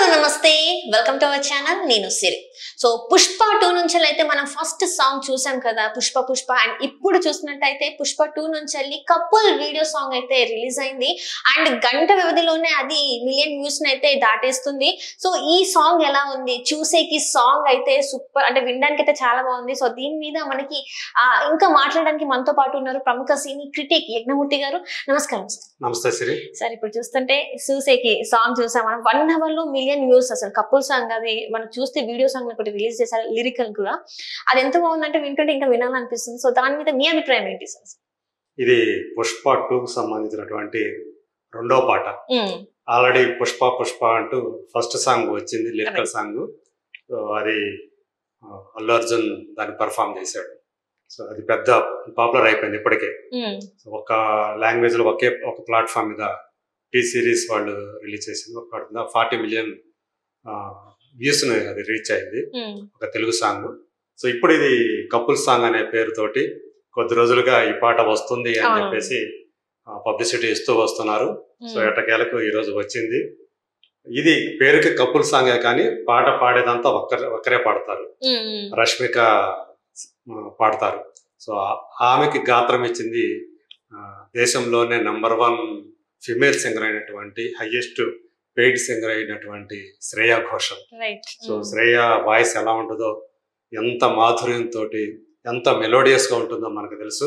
నమస్తే welcome to our channel నేను సిరి so Pushpa two నుంచి అయితే మనం ఫస్ట్ సాంగ్ చూసాం కదా పుష్ప పుష్ప అండ్ ఇప్పుడు చూసినట్టయితే పుష్ప టూ నుంచి వెళ్ళి కపుల్ వీడియో సాంగ్ అయితే రిలీజ్ అయింది అండ్ గంట వ్యవధిలోనే అది మిలియన్ వ్యూస్ అయితే దాటేస్తుంది సో ఈ సాంగ్ ఎలా ఉంది చూసేకి సాంగ్ అయితే సూపర్ అంటే వినడానికి అయితే చాలా బాగుంది సో దీని మీద మనకి ఆ, ఇంకా మాట్లాడడానికి మనతో పాటు ఉన్నారు ప్రముఖ సినీ క్రిటిక్ యజ్ఞమూర్తి గారు నమస్కారం సార్ నమస్తే సిరి సార్ ఇప్పుడు చూస్తుంటే సూసేకి సాంగ్ చూసాం మనం వన్ అవర్ లో మిలియన్ వ్యూస్ అసలు కపుల్ సాంగ్ అది మనం చూస్తే వీడియో సాంగ్ ఒకటి రిలీజ్ చేశారు లిరికల్ కూడా అది ఎంత బాగుందంటే వింటుంటే ఇంకా వినాలనిపిస్తుంది సో దాని మీద మీ అభిప్రాయం ఏంటి సార్ ఇది పుష్ప టూకు సంబంధించినటువంటి రెండో పాట ఆల్రెడీ పుష్ప పుష్ప అంటూ ఫస్ట్ సాంగ్ వచ్చింది లిరికల్ సాంగ్ సో అది ఆ, అల్లు అర్జున్ దాన్ని పర్ఫామ్ చేశాడు సో అది పెద్ద పాపులర్ అయిపోయింది ఇప్పటికే సో ఒక లాంగ్వేజ్ లో ఒకే ఒక ప్లాట్ఫామ్ మీద టీ సిరీస్ వాళ్ళు రిలీజ్ చేసింది ఒక ఫార్టీ మిలియన్ వ్యూస్ అది రీచ్ అయింది ఒక తెలుగు సాంగ్ సో ఇప్పుడు ఇది కపుల్ సాంగ్ అనే పేరుతోటి కొద్ది రోజులుగా ఈ పాట వస్తుంది అని అవును. చెప్పేసి పబ్లిసిటీ ఇస్తూ వస్తున్నారు సో ఎట్టకేలకు ఈ రోజు వచ్చింది ఇది పేరుకి కపుల్ సాంగే కానీ పాట పాడేదంతా ఒక్కరే ఒక్కరే పాడతారు రష్మిక ఆ, పాడతారు సో ఆ- ఆమెకి గాత్రం ఇచ్చింది ఆ, దేశంలోనే నంబర్ వన్ ఫిమేల్ సింగర్ అయినటువంటి హైయెస్ట్ పెయిడ్ సింగర్ అయినటువంటి Shreya Ghoshal right so Shreya voice ఎలా ఉంటుందో ఎంత మాధుర్యంతో ఎంత మెలోడియస్ గా ఉంటుందో మనకు తెలుసు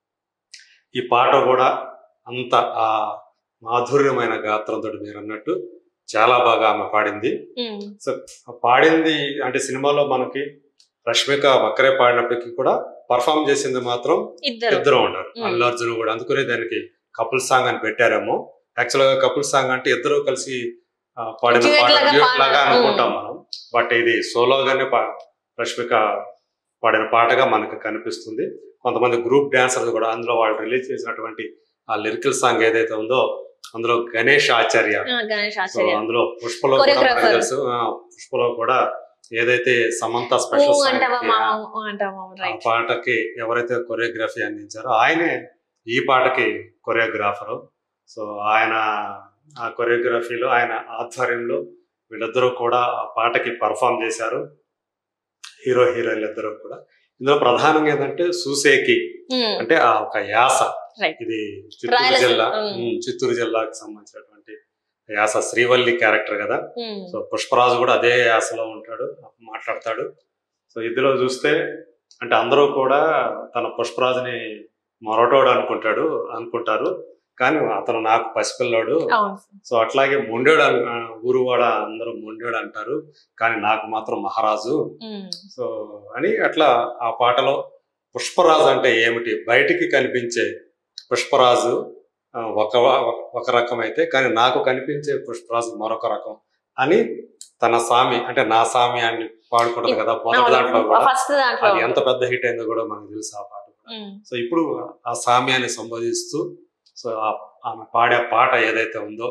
ఈ పాట కూడా అంత ఆ మాధుర్యమైన గాత్రంతో మీరు అన్నట్టు చాలా బాగా ఆమె పాడింది సో ఆ పాడింది అంటే సినిమాలో మనకి రష్మిక ఒక్కరే పాడినప్పటికీ కూడా పర్ఫామ్ చేసింది మాత్రం ఇద్దరు ఇద్దరు ఉంటారు Mm. అల్లు అర్జున్ కూడా అందుకనే దానికి కపుల్ సాంగ్ అని పెట్టారేమో యాక్చువల్ గా కపుల్ సాంగ్ అంటే ఇద్దరు కలిసి ఆ, పాడిన Duet పాట లాగా duet పాడ- లాగా Mm. అనుకుంటాం మనం బట్ ఇది సోలోగానే పా- రష్మిక పాడిన పాటగా మనకు కనిపిస్తుంది కొంతమంది గ్రూప్ డాన్సర్స్ కూడా అందులో వాళ్ళు రిలీజ్ చేసినటువంటి ఆ లిరికల్ సాంగ్ ఏదైతే ఉందో అందులో గణేష్ ఆచార్య గణేష్ సో ఆచార్య అందులో పుష్పలో కూడా మనకు Choreographer. తెలుసు ఆ, పుష్పలో కూడా ఏదైతే సమంత ఊ స్పెషల్ అంటావా సాంగ్ మామ ఊ అంటావా మామ ఆ రైట్ పాటకి ఎవరైతే కొరియోగ్రఫీ అందించారో ఆయనే ఈ పాటకి కొరియోగ్రాఫరు సో ఆయన ఆ కొరియోగ్రఫీలో ఆయన ఆధ్వర్యంలో వీళ్ళిద్దరూ కూడా ఆ పాటకి పర్ఫామ్ చేశారు హీరో హీరోయిన్లు ఇద్దరు కూడా ఇందులో ప్రధానంగా ఏంటంటే సూసేకి అంటే ఆ ఒక యాస Right. ఇది చిత్తూరు రాయలసీమ, జిల్లా mm. ఉమ్, చిత్తూరు జిల్లాకి సంబంధించినటువంటి యాస శ్రీవల్లి క్యారెక్టర్ కదా సో పుష్పరాజు కూడా అదే యాసలో ఉంటాడు మాట్లాడతాడు సో ఇందులో చూస్తే అంటే అందరూ కూడా తన పుష్పరాజుని మొరటోడు అనుకుంటాడు అనుకుంటారు కానీ అతను నాకు పసిపిల్లోడు అవును సో అట్లాగే మొండేడు అన్- ఆ, ఊరువాడ అందరూ మొండేడు అంటారు కానీ నాకు మాత్రం మహారాజు ఉమ్. సో అని అట్లా ఆ పాటలో పుష్పరాజు అంటే ఏమిటి బయటికి కనిపించే పుష్పరాజు ఆ, ఒక ఒక రకం అయితే కానీ నాకు కనిపించే పుష్పరాజు మరొక రకం అని తన సామి అంటే నా సామి అని పాడుకుంటది కదా మొదటి దాంట్లో కూడా ఫస్ట్ దాంట్లో అది ఎంత పెద్ద హిట్ అయిందో కూడా మనకు తెలుసు ఆ పాట కూడా. ఉమ్. సో ఇప్పుడు ఆ సామ్యాన్ని సంబోధిస్తూ సో ఆ- ఆమె పాడే పాట ఏదైతే ఉందో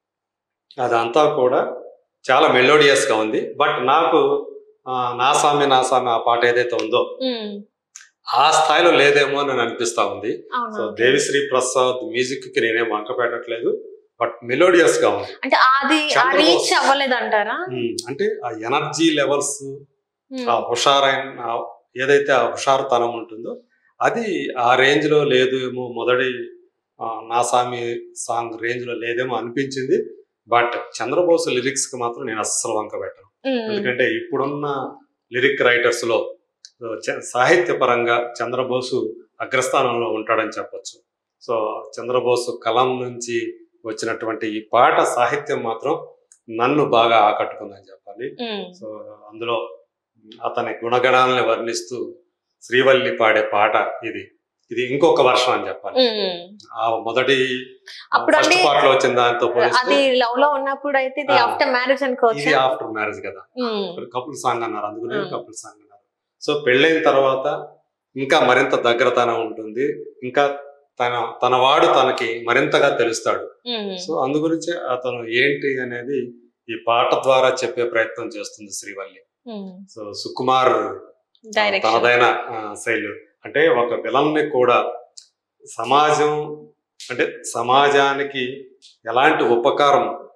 అదంతా కూడా చాలా మెలోడియస్ గా ఉంది బట్ నాకు ఆ, నా సామి నా సామి ఆ పాట ఏదైతే ఉందో ఉమ్. ఆ స్థాయిలో లేదేమో అని అనిపిస్తా ఉంది అవును సో దేవిశ్రీ ప్రసాద్ మ్యూజిక్ కి నేనేం వంక పెట్టట్లేదు బట్ మెలోడియస్ గా ఉంది అంటే అది ఆ చంద్రబోస్. రీచ్ అవ్వలేదు అంటారా ఉమ్, అంటే ఆ ఎనర్జీ లెవెల్స్ ఆ హుషారైన ఆ ఏదైతే ఆ హుషారుతనం ఉంటుందో అది ఆ రేంజ్ లో లేదు ఏమో మొదటి ఆ, నా సామి సాంగ్ రేంజ్ లో లేదేమో అనిపించింది బట్ చంద్రబోస్ లిరిక్స్ కి మాత్రం నేను అస్సలు వంక పెట్టను ఎందుకంటే ఇప్పుడున్న లిరిక్ రైటర్స్ లో సో, చ- సాహిత్యపరంగా చంద్రబోసు అగ్రస్థానంలో ఉంటాడని చెప్పొచ్చు సో చంద్రబోసు కలం నుంచి వచ్చినటువంటి ఈ పాట సాహిత్యం మాత్రం నన్ను బాగా ఆకట్టుకుందని చెప్పాలి సో అందులో అతని గుణగణాలని వర్ణిస్తూ శ్రీవల్లి పాడే పాట ఇది ఇది ఇంకొక వర్షం అని చెప్పాలి ఆ మొదటి అప్పుడు ఫస్ట్ అంటే పార్ట్ లో వచ్చిన దాంతో పోలిస్తే అది లవ్ లో ఉన్నప్పుడు అయితే ఇది ఆ. ఆఫ్టర్ మ్యారేజ్ ఇది అనుకోవచ్చు ఆఫ్టర్ మ్యారేజ్ కదా కపుల్ సాంగ్ అన్నారు అందుకనే కపుల్ సాంగ్ అన్నారు సో పెళ్ళైన తర్వాత ఇంకా మరింత దగ్గరతనం ఉంటుంది ఇంకా తన తన వాడు తనకి మరింతగా తెలుస్తాడు సో అందు గురించి అతను ఏంటి అనేది ఈ పాట ద్వారా చెప్పే ప్రయత్నం చేస్తుంది శ్రీవల్లి సో సుకుమార్ డైరెక్షన్ తనదైన ఆ, శైలి అంటే ఒక విలన్ ని కూడా సమాజం అంటే సమాజానికి ఎలాంటి ఉపకారం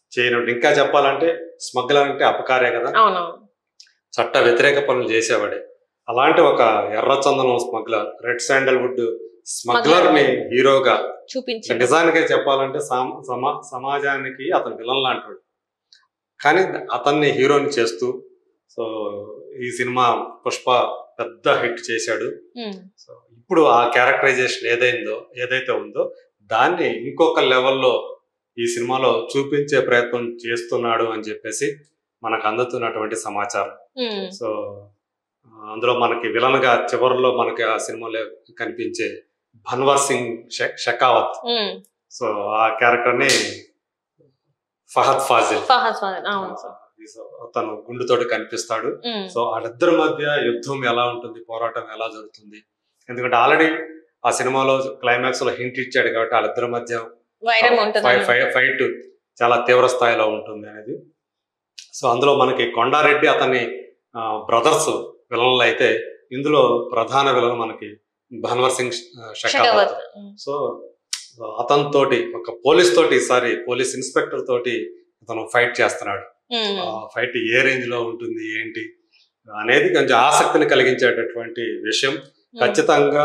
చేయనట్టు ఇంకా చెప్పాలంటే స్మగ్లర్ అంటే అపకారే కదా అవునవును చట్ట వ్యతిరేక పనులు చేసేవాడే అలాంటి ఒక ఎర్రచందనం స్మగ్లర్ రెడ్ శాండల్వుడ్ స్మగ్లర్ ని హీరోగా చూపించాడు నిజానికే చెప్పాలంటే సామ- సమా- సమాజానికి అతను విలన్ లాంటివాడు కానీ అతన్ని హీరోని చేస్తూ సో ఈ సినిమా పుష్ప పెద్ద హిట్ చేశాడు ఉమ్, సో ఇప్పుడు ఆ క్యారెక్టరైజేషన్ ఏదైందో ఏదైతే ఉందో దాన్ని ఇంకొక లెవెల్లో ఈ సినిమాలో చూపించే ప్రయత్నం చేస్తున్నాడు అని చెప్పేసి మనకు అందుతున్నటువంటి సమాచారం ఉమ్, సో ఆ, అందులో మనకి విలన్ గా చివరిలో మనకి ఆ సినిమాలో కనిపించే భన్వర్ సింగ్ షె- షెకావత్ ఉమ్. సో ఆ క్యారెక్టర్ ని ఫహద్ ఫాజిల్ ఫహద్ ఫాజిల్ అవును సార్ సో తను గుండుతోటి కనిపిస్తాడు ఉమ్, సో వాళ్ళిద్దరి మధ్య యుద్ధం ఎలా ఉంటుంది పోరాటం ఎలా జరుగుతుంది ఎందుకంటే ఆల్రెడీ ఆ సినిమాలో క్లైమాక్స్ లో హింట్ ఇచ్చాడు కాబట్టి వాళ్ళిద్దరి మధ్య వైరం ఉంటుంది ఫై- ఫై- ఫైట్ చాలా తీవ్ర స్థాయిలో ఉంటుంది అనేది సో అందులో మనకి కొండారెడ్డి అతని బ్రదర్స్ విలన్లు అయితే ఇందులో ప్రధాన విలన్ మనకి భన్వర్ సింగ్ షెకావత్ షెకావత్ ఉమ్, సో అతనితోటి ఒక పోలీస్ తోటి ఈసారి పోలీస్ ఇన్స్పెక్టర్ తోటి అతను ఫైట్ చేస్తున్నాడు ఉమ్, ఆ ఫైట్ ఏ రేంజ్ లో ఉంటుంది ఏంటి అనేది కొంచెం ఆసక్తిని కలిగించేటటువంటి విషయం ఉమ్, ఖచ్చితంగా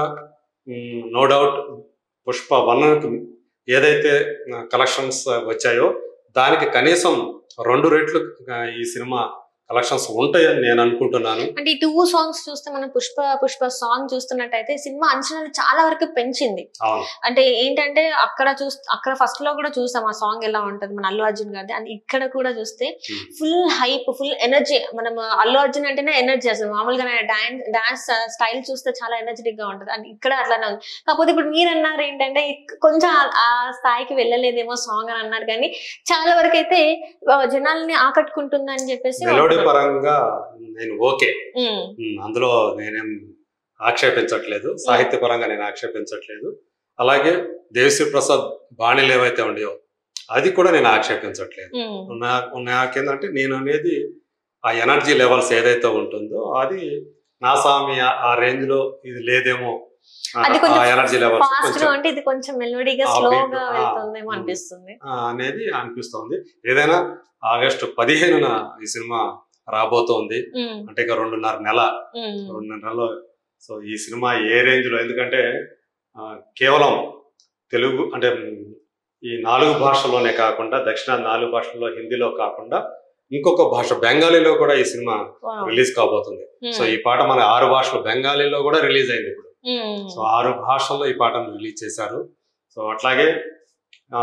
నో డౌట్ పుష్ప వన్ ఏదైతే కలెక్షన్స్ వచ్చాయో దానికి కనీసం రెండు రెట్లు ఆ, ఈ సినిమా కలెక్షన్స్ ఉంటాయని నేను అనుకుంటున్నాను అంటే ఈ టూ సాంగ్స్ చూస్తే మనం పుష్ప పుష్ప సాంగ్ చూస్తున్నట్టయితే సినిమా అంచనాలు చాలా వరకు పెంచింది అవును అంటే ఏంటంటే అక్కడ చూస్ అక్కడ ఫస్ట్ లో కూడా చూసాం ఆ సాంగ్ ఎలా ఉంటది మన అల్లు అర్జున్ గారిది అండ్ ఇక్కడ కూడా చూస్తే Hmm. Full hype full energy మనం అల్లు అర్జున్ అంటేనే ఎనర్జీ అసలు మామూలుగా డాన్స్ డాన్స్ స్టైల్ చూస్తే చాలా ఎనర్జెటిక్ గా ఉంటది అండ్ ఇక్కడ అట్లానే ఉంది కాకపోతే ఇప్పుడు మీరు అన్నారు ఏంటంటే ఇక్- కొంచెం ఆ- ఆ స్థాయికి వెళ్ళలేదేమో సాంగ్ అని అన్నారు కానీ చాలా వరకు అయితే ఆ, జనాల్ని ఆకట్టుకుంటుందని చెప్పేసి మెలోడీ పరంగా నేను ఓకే ఉమ్, ఉమ్, అందులో నేనేం ఆక్షేపించట్లేదు సాహిత్య పరంగా నేను ఆక్షేపించట్లేదు అలాగే దేవిశ్రీ ప్రసాద్ బాణీలు ఏవైతే ఉండేవో అది కూడా నేను ఆక్షేపించట్లేదు ఉమ్, నా- నాకేందంటే నేను అనేది ఆ ఎనర్జీ లెవెల్స్ ఏదైతే ఉంటుందో అది నా స్వామి ఆ- ఆ రేంజ్ లో ఇది లేదేమో ఆ- అది కొంచెం ఆ ఎనర్జీ లెవెల్స్ ఫాస్ట్ కొంచెం అంటే ఇది కొంచెం మెలోడీగా ఆ స్లోగా beat, ఆ, వెళ్తుందేమో ఉమ్. అనిపిస్తుంది ఆ, అనేది అనిపిస్తోంది ఏదైనా ఆగస్టు పదిహేనున ఈ సినిమా రాబోతోంది ఉమ్, అంటే ఇక రెండున్నర నెల ఉమ్, రెండున్నర నెలలో సో ఈ సినిమా ఏ రేంజ్ లో ఎందుకంటే ఆ, కేవలం తెలుగు అంటే మ్, ఈ నాలుగు భాషల్లోనే కాకుండా దక్షిణాది నాలుగు భాషల్లో హిందీలో కాకుండా ఇంకొక భాష బెంగాలీలో కూడా ఈ సినిమా wow. రిలీజ్ కాబోతుంది ఉమ్, సో ఈ పాట మన ఆరు భాషలు బెంగాలీలో కూడా రిలీజ్ అయింది ఇప్పుడు ఉమ్, సో ఆరు భాషల్లో ఈ పాటను రిలీజ్ చేశారు సో అట్లాగే ఆ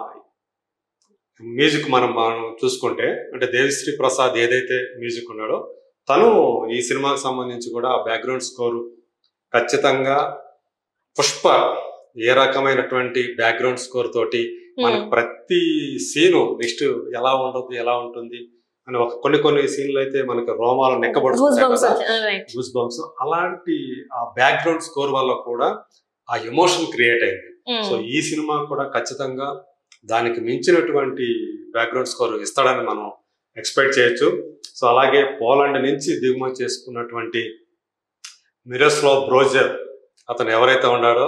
మ్యూజిక్ మనం మనం చూసుకుంటే అంటే దేవిశ్రీ ప్రసాద్ ఏదైతే మ్యూజిక్ ఉన్నాడో తను ఈ సినిమాకి సంబంధించి కూడా బ్యాక్గ్రౌండ్ స్కోరు ఖచ్చితంగా పుష్ప ఏ రకమైనటువంటి బ్యాక్గ్రౌండ్ స్కోర్ తోటి మనకు ప్రతి సీను నెక్స్ట్ ఎలా ఉంటుంది ఎలా ఉంటుంది అని ఒక కొన్ని కొన్ని సీన్లు అయితే మనకి రోమాలు గూస్ నెక్కబడుతుంటాయి బంప్స్ కదా రైట్ గూస్ బంప్స్ అలాంటి ఆ బ్యాక్గ్రౌండ్ స్కోర్ వల్ల కూడా ఆ ఎమోషన్ క్రియేట్ అయింది సో ఈ సినిమా కూడా ఖచ్చితంగా దానికి మించినటువంటి బ్యాక్గ్రౌండ్ స్కోర్ ఇస్తాడని మనం ఎక్స్పెక్ట్ చేయొచ్చు సో అలాగే పోలాండ్ నుంచి దిగుమతి చేసుకున్నటువంటి మిరోస్లో బ్రోజర్ అతను ఎవరైతే ఉన్నాడో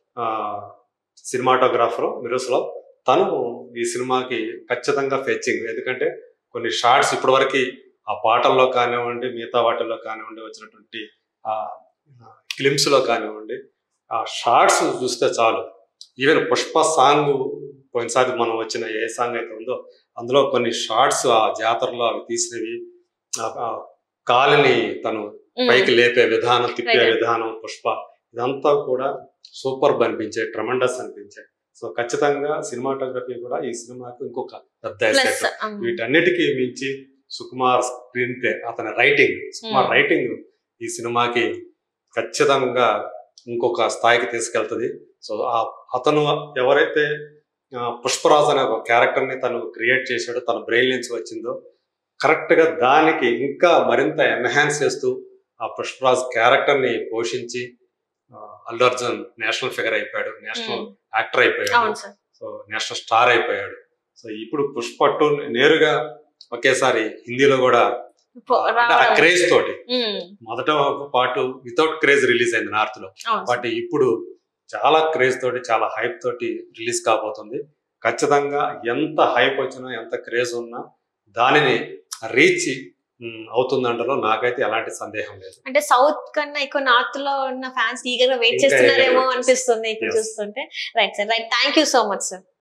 సినిమాటోగ్రాఫర్ మిరోస్లో తను ఈ సినిమాకి ఖచ్చితంగా ఫెచ్చింగ్ ఎందుకంటే కొన్ని షార్ట్స్ ఇప్పటివరకు ఆ పాటల్లో కానివ్వండి మిగతా వాటిల్లో కానివ్వండి వచ్చినటువంటి ఆ క్లిమ్స్ లో కానివ్వండి ఆ షార్ట్స్ చూస్తే చాలు ఈవెన్ పుష్ప సాంగ్ పోయినసారి మనం వచ్చిన ఏ సాంగ్ అయితే ఉందో అందులో కొన్ని షార్ట్స్ ఆ జాతరలో అవి తీసినవి ఆ- ఆ కాలిని తను పైకి లేపే విధానం తిప్పే Right. విధానం పుష్ప ఇదంతా కూడా సూపర్ అనిపించే ట్రమండస్ అనిపించే సో ఖచ్చితంగా సినిమాటోగ్రఫీ కూడా ఈ సినిమాకి ఇంకొక పెద్ద ప్లస్ ఎసెట్ వీటన్నిటికీ మించి సుకుమార్ స్క్రీన్ ప్లే అతని రైటింగ్ సుకుమార్ Hmm. రైటింగ్ ఈ సినిమాకి ఖచ్చితంగా ఇంకొక స్థాయికి తీసుకెళ్తుంది సో ఆ అతను ఎవరైతే ఆ, పుష్పరాజ్ అనే ఒక క్యారెక్టర్ ని తను క్రియేట్ చేశాడో తన బ్రెయిన్ నుంచి వచ్చిందో కరెక్ట్ గా దానికి ఇంకా మరింత ఎన్హాన్స్ చేస్తూ ఆ పుష్పరాజ్ క్యారెక్టర్ ని పోషించి ఆ, అల్లు అర్జున్ నేషనల్ ఫిగర్ అయిపోయాడు నేషనల్ యాక్టర్ అయిపోయాడు అవును సార్ సో నేషనల్ స్టార్ అయిపోయాడు సో ఇప్పుడు పుష్ప టూ నేరుగా ఒకేసారి హిందీలో కూడా పో- అంటే ఆ రావడం. క్రేజ్ తోటి ఉమ్, మొదట ఒక పాటు వితౌట్ క్రేజ్ రిలీజ్ అయింది నార్త్ లో అవును సార్. బట్ ఇప్పుడు చాలా క్రేజ్ తోటి చాలా హైప్ తోటి రిలీజ్ కాబోతుంది ఖచ్చితంగా ఎంత హైప్ వచ్చినా ఎంత క్రేజ్ ఉన్నా దానిని రీచ్ అవుతుందంటలో నాకైతే ఎలాంటి సందేహం లేదు అంటే సౌత్ కన్నా ఎక్కువ నార్త్ లో ఉన్న ఫ్యాన్స్ ఈగర్ గా వెయిట్ ఇంకా చేస్తున్నారేమో eager గా అనిపిస్తుంది ఇప్పుడు Yes. చూస్తుంటే right sir right thank you so much sir